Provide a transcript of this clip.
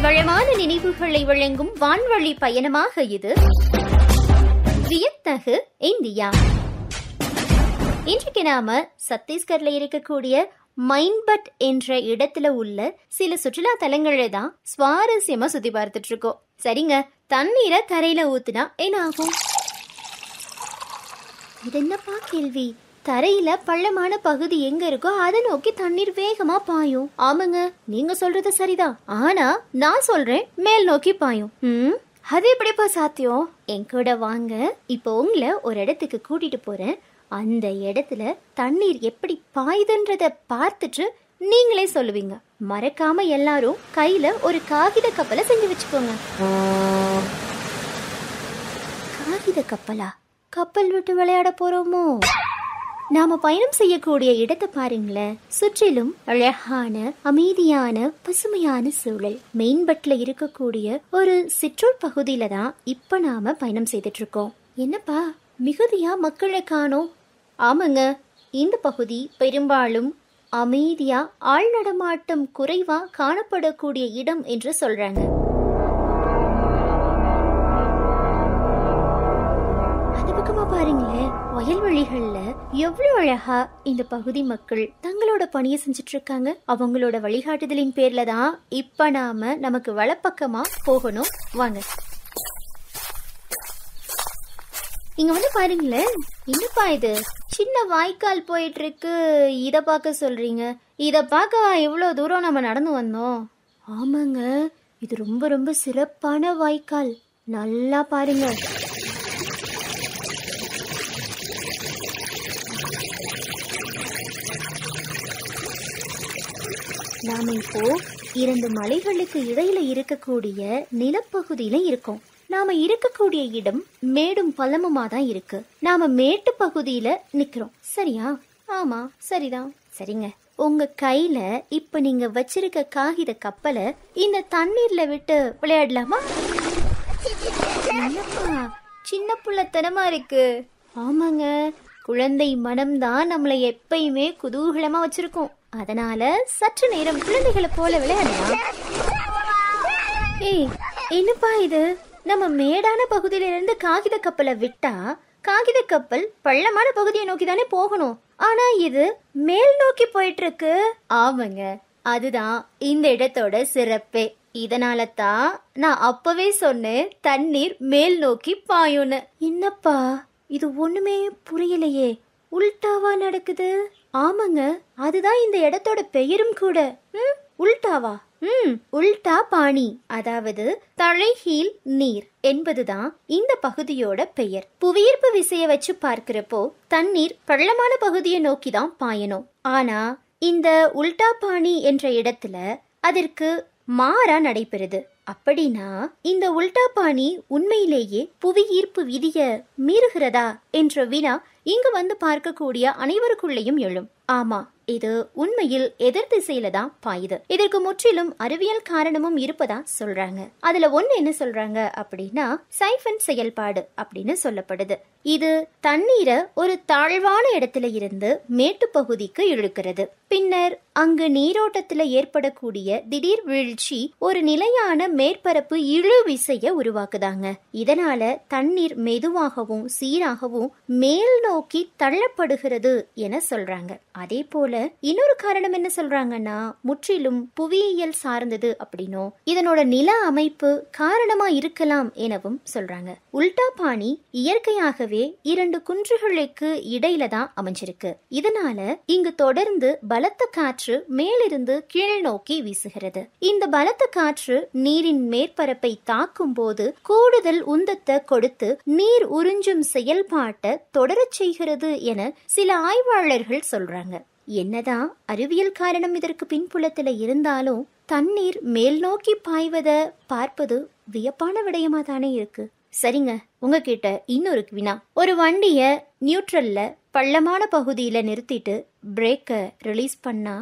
வளமான நினைவுகளை வழங்கும் வான்வழி பயணமாக இது வியத்தகு இந்தியா இன்றைக்கு நாம சத்தீஸ்கர்ல இருக்கக்கூடிய மைன்பட் என்ற இடத்துல உள்ள சில சுற்றுலா தலங்களை தான் சுவாரஸ்யமா சுத்தி பார்த்துட்டு இருக்கோம் சரிங்க தண்ணீரை தரையில ஊத்துனா என்ன ஆகும் இது என்னப்பா கேள்வி தரையில பள்ளமான பகுதி எங்க இருக்கோ அதை நோக்கி தண்ணீர் வேகமா பாயும் ஆமாங்க நீங்க சொல்றது சரிதான் ஆனா நான் சொல்றேன் மேல் நோக்கி பாயும் ம் அது எப்படிப்பா சாத்தியம் என் கூட வாங்க இப்போ உங்களை ஒரு இடத்துக்கு கூட்டிட்டு போறேன் அந்த இடத்துல தண்ணீர் எப்படி பாயுதுன்றத பார்த்துட்டு நீங்களே சொல்லுவீங்க மறக்காம எல்லாரும் கையில ஒரு காகித கப்பலை செஞ்சு வச்சுக்கோங்க காகித கப்பலா கப்பல் விட்டு விளையாட போறோமோ நாம பயணம் செய்யக்கூடிய இடத்தை பாருங்களேன் சுற்றிலும் அழகான அமைதியான பசுமையான சூழல் மெயின்பட்ல இருக்கக்கூடிய ஒரு சிற்றூர் பகுதியில தான் இப்ப நாம பயணம் செய்துட்டு இருக்கோம் என்னப்பா மிகுதியா மக்களை காணோம் ஆமாங்க இந்த பகுதி பெரும்பாலும் அமைதியா ஆள் நடமாட்டம் குறைவா காணப்படக்கூடிய இடம் என்று சொல்றாங்க அந்த பக்கமா பாருங்களேன் வயல்வெளிகள்ல எவ்வளவு அழகா இந்த பகுதி மக்கள் தங்களோட பணியை செஞ்சுட்டு இருக்காங்க அவங்களோட வழிகாட்டுதலின் பேர்ல தான் இப்ப நாம நமக்கு வலப்பக்கமா போகணும் வாங்க இங்க வந்து பாருங்களேன் என்னப்பா இது சின்ன வாய்க்கால் போயிட்டு இருக்கு இத பார்க்க சொல்றீங்க இத பார்க்க இவ்வளவு தூரம் நம்ம நடந்து வந்தோம் ஆமாங்க இது ரொம்ப ரொம்ப சிறப்பான வாய்க்கால் நல்லா பாருங்க நாம இப்போ இரண்டு மலைகளுக்கு இடையில இருக்கக்கூடிய நிலப்பகுதியில இருக்கோம் நாம இருக்கக்கூடிய இடம் மேடும் பள்ளமுமா தான் இருக்கு நாம மேட்டு பகுதியில நிக்கிறோம் சரியா ஆமா சரிதான் சரிங்க உங்க கையில இப்ப நீங்க வச்சிருக்க காகித கப்பலை இந்த தண்ணீர்ல விட்டு விளையாடலாமா என்னப்பா சின்ன புள்ளத்தனமா இருக்கு ஆமாங்க குழந்தை மனம்தான் நம்மளை எப்பயுமே குதூகலமா வச்சிருக்கோம் அதனால சற்று நேரம் குழந்தைகளை போல விளையாடலாம் ஏய் என்னப்பா இது நம்ம மேடான பகுதியில இருந்து காகித கப்பலை விட்டா காகித கப்பல் பள்ளமான பகுதியை நோக்கி தானே போகணும் ஆனா இது மேல் நோக்கி போயிட்டு இருக்கு ஆமாங்க அதுதான் இந்த இடத்தோட சிறப்பே இதனால தான் நான் அப்பவே சொன்னேன் தண்ணீர் மேல் நோக்கி பாயும்னு என்னப்பா இது ஒண்ணுமே புரியலையே உல்டாவா நடக்குது ஆமாங்க அதுதான் இந்த இடத்தோட பெயரும் கூட ம், உல்டாவா ம் உல்டா பாணி அதாவது தலைகீழ் நீர் என்பதுதான் இந்த பகுதியோட பெயர் புவியீர்ப்பு விசைய வச்சு பார்க்கிறப்போ தண்ணீர் பள்ளமான பகுதியை நோக்கி தான் பாயணும் ஆனா இந்த உல்டா பாணி என்ற இடத்துல அதற்கு மாறா நடைபெறுது அப்படின்னா இந்த உல்டா பாணி உண்மையிலேயே புவி ஈர்ப்பு விதிய மீறுகிறதா என்ற வினா இங்கு வந்து பார்க்கக்கூடிய அனைவருக்குள்ளேயும் எழும் ஆமா இது உண்மையில் எதிர் திசையில தான் பாயுது இதற்கு முற்றிலும் அறிவியல் காரணமும் இருப்பதா சொல்றாங்க அதுல ஒண்ணு என்ன சொல்றாங்க அப்படின்னா சைஃபன் செயல்பாடு அப்படின்னு சொல்லப்படுது இது தண்ணீரை ஒரு தாழ்வான இடத்துல இருந்து மேட்டு பகுதிக்கு இழுக்கிறது பின்னர் அங்கு நீரோட்டத்துல ஏற்படக்கூடிய திடீர் வீழ்ச்சி ஒரு நிலையான மேற்பரப்பு இழு விசைய உருவாக்குதாங்க இதனால தண்ணீர் மெதுவாகவும் சீராகவும் மேல் நோக்கி தள்ளப்படுகிறது என சொல்றாங்க அதே போல இன்னொரு காரணம் என்ன சொல்றாங்கன்னா முற்றிலும் புவியியல் சார்ந்தது அப்படின்னும் இதனோட நில அமைப்பு காரணமா இருக்கலாம் எனவும் சொல்றாங்க உல்டா பாணி இயற்கையாகவே இரண்டு குன்றுகளுக்கு இடையில தான் அமைஞ்சிருக்கு இதனால இங்கு தொடர்ந்து பலத்த காற்று மேலிருந்து கீழ் நோக்கி வீசுகிறது இந்த பலத்த காற்று நீரின் மேற்பரப்பை தாக்கும் போது கூடுதல் உந்தத்தை கொடுத்து நீர் உறிஞ்சும் செயல்பாட்டை தொடரச் செய்கிறது என சில ஆய்வாளர்கள் சொல்றாங்க என்னதான் அறிவியல் காரணம் இதற்கு பின்புலத்துல இருந்தாலும் தண்ணீர் மேல் நோக்கி பாய்வத பார்ப்பது வியப்பான விடயமா தானே இருக்கு சரிங்க உங்ககிட்ட இன்னொரு வினா ஒரு வண்டிய நியூட்ரல்ல பள்ளமான பகுதியில நிறுத்திட்டு பிரேக்க ரிலீஸ் பண்ணா